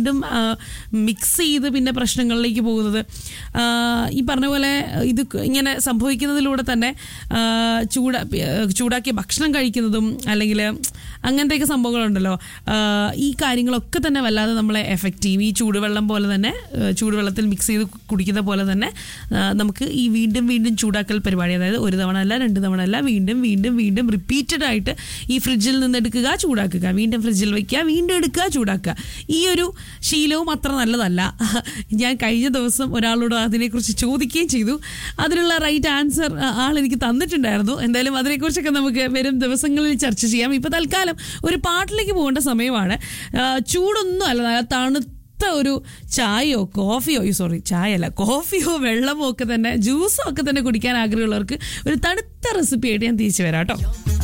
വീണ്ടും മിക്സ് ചെയ്ത് പിന്നെ പ്രശ്നങ്ങളിലേക്ക് പോകുന്നത് ആ, ഈ പറഞ്ഞ പോലെ ഇത് ഇങ്ങനെ സംഭവിക്കുന്നതിലൂടെ തന്നെ ആ, ചൂട ചൂടാക്കിയ ഭക്ഷണം കഴിക്കുന്നതും അല്ലെങ്കിൽ അങ്ങനത്തെയൊക്കെ സംഭവങ്ങളുണ്ടല്ലോ ആ, ഈ കാര്യങ്ങളൊക്കെ തന്നെ വല്ലാതെ നമ്മളെ എഫക്റ്റ് ചെയ്യും ഈ ചൂടുവെള്ളം പോലെ തന്നെ ആ, ചൂടുവെള്ളത്തിൽ മിക്സ് ചെയ്ത് കുടിക്കുന്ന പോലെ തന്നെ ആ, നമുക്ക് ഈ വീണ്ടും വീണ്ടും ചൂടാക്കൽ പരിപാടി അതായത് ഒരു തവണ അല്ല രണ്ട് തവണ അല്ല വീണ്ടും വീണ്ടും വീണ്ടും റിപ്പീറ്റഡ് ആയിട്ട് ഈ ഫ്രിഡ്ജിൽ നിന്ന് എടുക്കുക ചൂടാക്കുക വീണ്ടും ഫ്രിഡ്ജിൽ വെക്കുക വീണ്ടും എടുക്കുക ചൂടാക്കുക ഈ ഒരു ശീലവും അത്ര നല്ലതല്ല ഞാൻ കഴിഞ്ഞ ദിവസം ഒരാളോട് അതിനെക്കുറിച്ച് ചോദിക്കുകയും ചെയ്തു അതിനുള്ള റൈറ്റ് ആൻസർ ആൾ എനിക്ക് തന്നിട്ടുണ്ടായിരുന്നു എന്തായാലും അതിനെക്കുറിച്ചൊക്കെ നമുക്ക് വരും ദിവസങ്ങളിൽ ചർച്ച ചെയ്യാം ഇപ്പൊ തൽക്കാലം ഒരു പാട്ടിലേക്ക് പോകേണ്ട സമയമാണ് ആ, ചൂടൊന്നും അല്ല നല്ല തണുത്ത ഒരു ചായയോ കോഫിയോ സോറി ചായ അല്ല കോഫിയോ വെള്ളമോ ഒക്കെ തന്നെ ജ്യൂസോ ഒക്കെ തന്നെ കുടിക്കാൻ ആഗ്രഹമുള്ളവർക്ക് ഒരു തണുത്ത റെസിപ്പി ആയിട്ട് ഞാൻ തിരിച്ചു വരാം കേട്ടോ